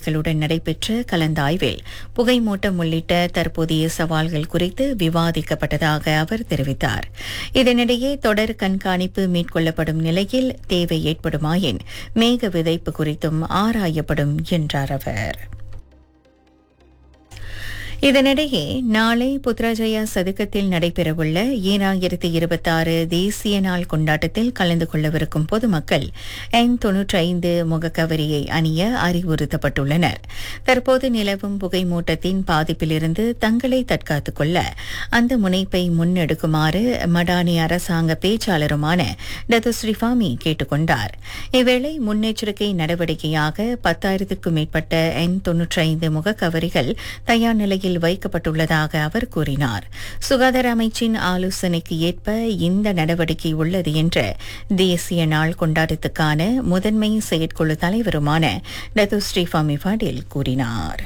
அதிகாரிகளுடன் நடைபெற்ற கலந்தாய்வில் புகைமூட்டம் உள்ளிட்ட தற்போதைய சவால்கள் குறித்து விவாதிக்கப்பட்டதாக அவர் தெரிவித்தார் இதனிடையே தொடர் கண்காணிப்பு மேற்கொள்ளப்படும் நிலையில் தேவை ஏற்படுமாயின் மேக விதைப்பு குறித்தும் ஆராயப்படும் என்றார் அவர் இதனிடையே நாளை புத்ராஜயா சதுக்கத்தில் நடைபெறவுள்ள ஈராயிரத்தி இருபத்தாறு தேசிய நாள் கொண்டாட்டத்தில் கலந்து கொள்ளவிருக்கும் பொதுமக்கள் எண் தொன்னூற்றி ஐந்து முகக்கவரியை அணிய அறிவுறுத்தப்பட்டுள்ளனர் தற்போது நிலவும் புகைமூட்டத்தின் பாதிப்பிலிருந்து தங்களை தற்காத்துக் கொள்ள அந்த முனைப்பை முன்னெடுக்குமாறு மடானி அரசாங்க பேச்சாளருமான டத்து ஸ்ரீஃபாமி கேட்டுக் கொண்டார் இவ்வேளை முன்னெச்சரிக்கை நடவடிக்கையாக பத்தாயிரத்திற்கும் மேற்பட்ட எண் தொன்னூற்றி ஐந்து முகக்கவரிகள் தயார் நிலையில் நிலையில் வைக்கப்பட்டுள்ளதாக அவர் கூறினார் சுகாதார அமைச்சின் ஆலோசனைக்கு ஏற்ப இந்த நடவடிக்கை உள்ளது என்ற தேசிய நாள் கொண்டாட்டத்துக்கான முதன்மை செயற்குழு தலைவருமான டத்து ஸ்ரீஃபாமி பாடில் கூறினார்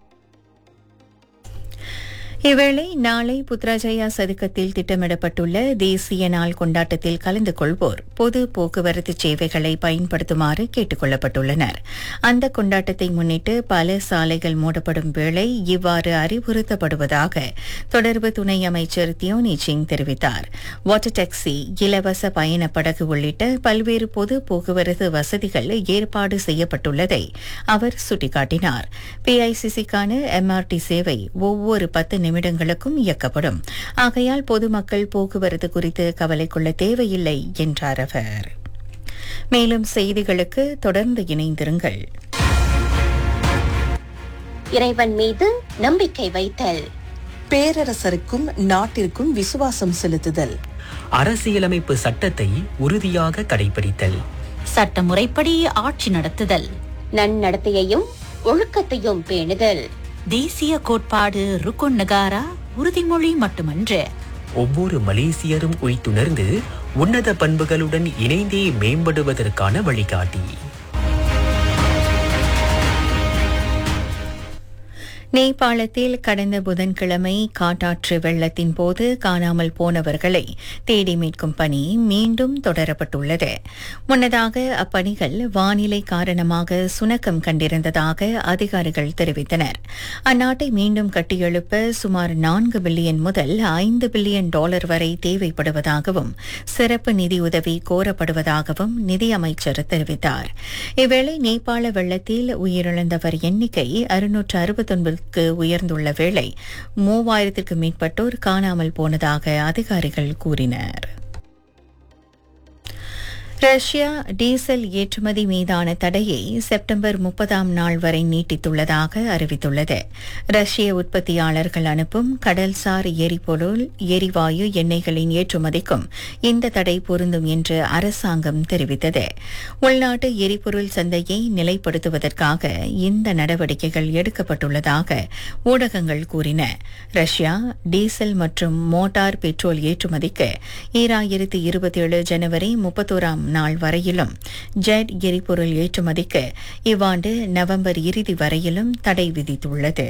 இவ்வேளை நாளை புத்ராஜயா சதுக்கத்தில் திட்டமிடப்பட்டுள்ள தேசிய நாள் கொண்டாட்டத்தில் கலந்து கொள்வோர் பொது போக்குவரத்து சேவைகளை பயன்படுத்துமாறு கேட்டுக் கொள்ளப்பட்டுள்ளனர் அந்த கொண்டாட்டத்தை முன்னிட்டு பல சாலைகள் மூடப்படும் வேளை இவ்வாறு அறிவுறுத்தப்படுவதாக தொடர்பு துணை அமைச்சர் தியோனி சிங் தெரிவித்தார் வாட்டர் டாக்ஸி இலவச பயண படகு உள்ளிட்ட பல்வேறு பொது போக்குவரத்து வசதிகள் ஏற்பாடு செய்யப்பட்டுள்ளதை அவர் சுட்டிக்காட்டினார் பிஐசிசிக்கான எம்ஆர்டி சேவை ஒவ்வொரு பத்து நிமிடங்களுக்கும் இயக்கப்படும் ஆகையால் பொதுமக்கள் போக்குவரத்து குறித்து கவலை கொள்ள தேவையில்லை என்றார் அவர் மேலும் செய்திகளுக்கு தொடர்ந்து இணைந்திருங்கள் இறைவன் மீது நம்பிக்கை வைத்தல் பேரரசருக்கும் நாட்டிற்கும் விசுவாசம் செலுத்துதல் அரசியலமைப்பு சட்டத்தை உறுதியாக கடைபிடித்தல் சட்டமுறைப்படி ஆட்சி நடத்துதல் நன்னடத்தையையும் ஒழுக்கத்தையும் பேணுதல் தேசிய கோட்பாடு ருக்குன் நகாரா உறுதிமொழி மட்டுமன்று ஒவ்வொரு மலேசியரும் உய்த்துணர்ந்து உன்னத பண்புகளுடன் இணைந்தே மேம்படுவதற்கான வழிகாட்டி நேபாளத்தில் கடந்த புதன்கிழமை காட்டாற்று வெள்ளத்தின் போது காணாமல் போனவர்களை தேடி மீட்கும் பணி மீண்டும் தொடரப்பட்டுள்ளது முன்னதாக அப்பணிகள் வானிலை காரணமாக சுணக்கம் கண்டிருந்ததாக அதிகாரிகள் தெரிவித்தனர் அந்நாட்டை மீண்டும் கட்டியெழுப்ப சுமார் நான்கு பில்லியன் முதல் ஐந்து பில்லியன் டாலர் வரை தேவைப்படுவதாகவும் சிறப்பு நிதியுதவி கோரப்படுவதாகவும் நிதியமைச்சர் தெரிவித்தார் இவ்வேளை நேபாள வெள்ளத்தில் உயிரிழந்தவர் எண்ணிக்கை அறுநூற்று அறுபத்தொன்பது க்கு உயர்ந்துள்ள வேளை மூவாயிரத்திற்கு மேற்பட்டோர் காணாமல் போனதாக அதிகாரிகள் கூறினர் ரஷ்யா டீசல் ஏற்றுமதி மீதான தடையை செப்டம்பர் முப்பதாம் நாள் வரை நீட்டித்துள்ளதாக அறிவித்துள்ளது ரஷ்ய உற்பத்தியாளர்கள் அனுப்பும் கடல்சார் எரிபொருள் எரிவாயு எண்ணெய்களின் ஏற்றுமதிக்கும் இந்த தடை பொருந்தும் என்று அரசாங்கம் தெரிவித்தது உள்நாட்டு எரிபொருள் சந்தையை நிலைப்படுத்துவதற்காக இந்த நடவடிக்கைகள் எடுக்கப்பட்டுள்ளதாக ஊடகங்கள் கூறின ரஷ்யா டீசல் மற்றும் மோட்டார் பெட்ரோல் ஏற்றுமதிக்கு ஈராயிரத்து இருபத்தேழு ஜனவரி முப்பத்தோராம் நாள் வரையிலும் ஜெட் எரிபொருள் ஏற்றுமதிக்கு இவ்வாண்டு நவம்பர் இறுதி வரையிலும் தடை விதித்துள்ளது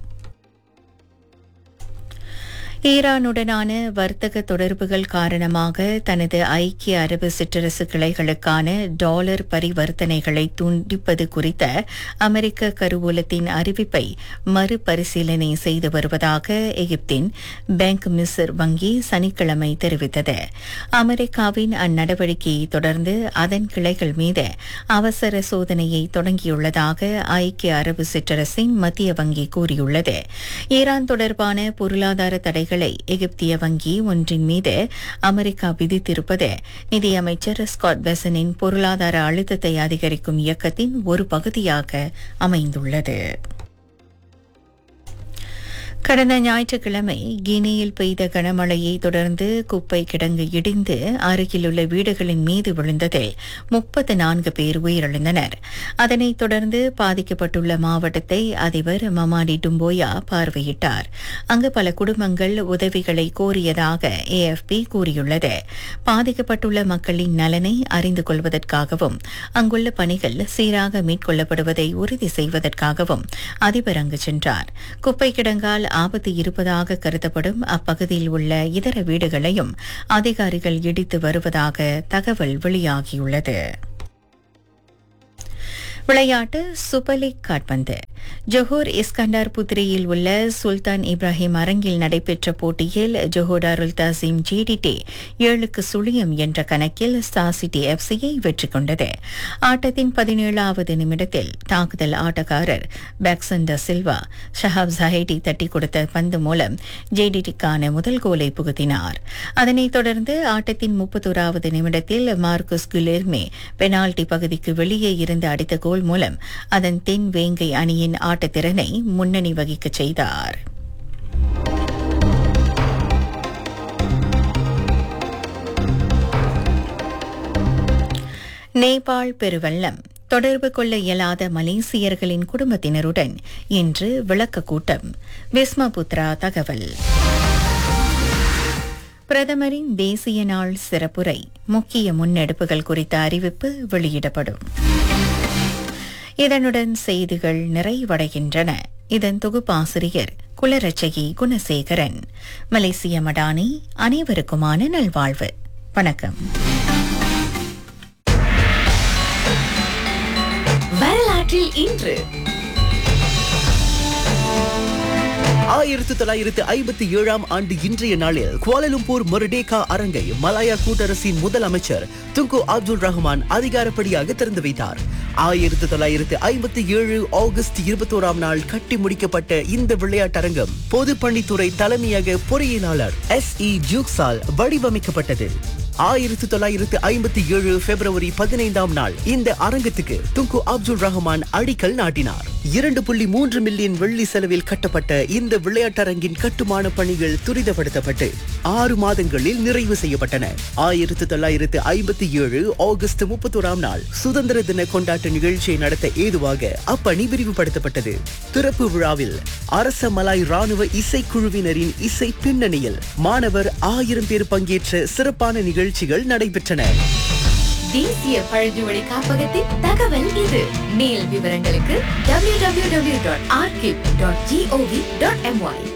ஈரானுடனான வர்த்தக தொடர்புகள் காரணமாக தனது ஐக்கிய அரபு சிற்றரசு கிளைகளுக்கான டாலர் பரிவர்த்தனைகளை துண்டிப்பது குறித்த அமெரிக்க கருவூலத்தின் அறிவிப்பை மறுபரிசீலனை செய்து வருவதாக எகிப்தின் பேங்க் மிஸ்ர் வங்கி சனிக்கிழமை தெரிவித்தது அமெரிக்காவின் அந்நடவடிக்கையை தொடர்ந்து அதன் கிளைகள் மீது அவசர சோதனையை தொடங்கியுள்ளதாக ஐக்கிய அரபு சிற்றரசின் மத்திய வங்கி கூறியுள்ளது ஈரான் தொடர்பான பொருளாதார தடைகளை எகிப்திய வங்கி ஒன்றின் மீது அமெரிக்கா விதித்திருப்பது நிதியமைச்சர் ஸ்காட் பெசனின் பொருளாதார அழுத்தத்தை அதிகரிக்கும் இயக்கத்தின் ஒரு பகுதியாக அமைந்துள்ளது கடந்த ஞாயிற்றுக்கிழமை கினியில் பெய்த கனமழையை தொடர்ந்து குப்பை கிடங்கு இடிந்து அருகிலுள்ள வீடுகளின் மீது விழுந்ததில் முப்பத்து நான்கு பேர் உயிரிழந்தனர் அதனைத் தொடர்ந்து பாதிக்கப்பட்டுள்ள மாவட்டத்தை அதிபர் மமாடி டும்போயா பார்வையிட்டார் அங்கு பல குடும்பங்கள் உதவிகளை கோரியதாக ஏஎஃப்பி கூறியுள்ளது பாதிக்கப்பட்டுள்ள மக்களின் நலனை அறிந்து கொள்வதற்காகவும் அங்குள்ள பணிகள் சீராக மேற்கொள்ளப்படுவதை உறுதி செய்வதற்காகவும் அதிபர் அங்கு சென்றார் குப்பை கிடங்கால் ஆபத்து இருப்பதாக கருதப்படும் அப்பகுதியில் உள்ள இதர வீடுகளையும் அதிகாரிகள் இடித்து வருவதாக தகவல் வெளியாகியுள்ளது விளையாட்டு சூப்பர் லீக் காட்பந்து ஜொஹூர் இஸ்கண்டார் புத்திரியில் உள்ள சுல்தான் இப்ராஹிம் அரங்கில் நடைபெற்ற போட்டியில் ஜொஹூர் அருள் தாசிம் ஜிடிடி ஏழுக்கு சுழியம் என்ற கணக்கில் ஸ்டார் சிட்டி எஃப்சியை வெற்றி கொண்டது ஆட்டத்தின் பதினேழாவது நிமிடத்தில் தாக்குதல் ஆட்டக்காரர் பேக்சன் ட சில்வா ஷஹாப் ஜஹைடி தட்டி கொடுத்த பந்து மூலம் ஜேடிடிக்கான முதல் கோலை புகுத்தினார் அதனைத் தொடர்ந்து ஆட்டத்தின் முப்பத்தோராவது நிமிடத்தில் மார்க்குஸ் குலெர்மே பெனால்டி பகுதிக்கு வெளியே இருந்து அடித்த கோல் மூலம் அதன் தென் வேங்கை அணியின் ஆட்டத்திறனை முன்னணி வகிக்கச் செய்தார் நேபாள் பெருவெள்ளம் தொடர்பு கொள்ள இயலாத மலேசியர்களின் குடும்பத்தினருடன் இன்று விளக்க கூட்டம் விஸ்மபுத்ரா தகவல் பிரதமரின் தேசிய நாள் சிறப்புரை முக்கிய முன்னெடுப்புகள் குறித்த அறிவிப்பு வெளியிடப்படும் இதனுடன் செய்திகள் நிறைவடைகின்றன இதன் தொகுப்பாசிரியர் குலரட்சகி குணசேகரன் மலேசிய மடானி அனைவருக்குமான நல்வாழ்வு வணக்கம் வரலாற்றில் இன்று ஆயிரத்து தொள்ளாயிரத்து ஐம்பத்தி ஏழாம் ஆண்டு இன்றைய நாளில் குவாலலும்பூர் மொரடேகா அரங்கை மலாயா கூட்டரசின் முதல் அமைச்சர் துங்கு அப்துல் ரஹ்மான் அதிகாரப்படியாக திறந்து வைத்தார் ஆயிரத்து தொள்ளாயிரத்து ஐம்பத்தி ஏழு ஆகஸ்ட் இருபத்தோராம் நாள் கட்டி முடிக்கப்பட்ட இந்த விளையாட்டரங்கம் பொதுப்பணித்துறை தலைமையக பொறியியலாளர் எஸ் இ ஜூக்ஸால் வடிவமைக்கப்பட்டது ஆயிரத்து தொள்ளாயிரத்து ஐம்பத்தி ஏழு பிப்ரவரி பதினைந்தாம் நாள் இந்த அரங்கத்துக்கு துங்கு அப்துல் ரஹ்மான் அடிக்கல் நாட்டினார் இரண்டு புள்ளி மூன்று மில்லியன் வெள்ளி செலவில் கட்டப்பட்ட இந்த விளையாட்டரங்கின் கட்டுமான பணிகள் துரிதப்படுத்தப்பட்டு ஆறு மாதங்களில் நிறைவு செய்யப்பட்டன ஆயிரத்து தொள்ளாயிரத்து ஐம்பத்தி ஏழு ஆகஸ்ட் முப்பத்தோராம் நாள் சுதந்திர தின கொண்டாட்ட நிகழ்ச்சியை நடத்த ஏதுவாக அப்பணி விரிவுபடுத்தப்பட்டது திறப்பு விழாவில் அரச மலாய் ராணுவ இசைக்குழுவினரின் இசை பின்னணியில் மாணவர் ஆயிரம் பேர் பங்கேற்ற சிறப்பான நிகழ்ச்சிகள் நடைபெற்றன தேசிய பழங்குமொழி காப்பகத்தின் தகவல் இது மேல் விவரங்களுக்கு www.archive.gov.my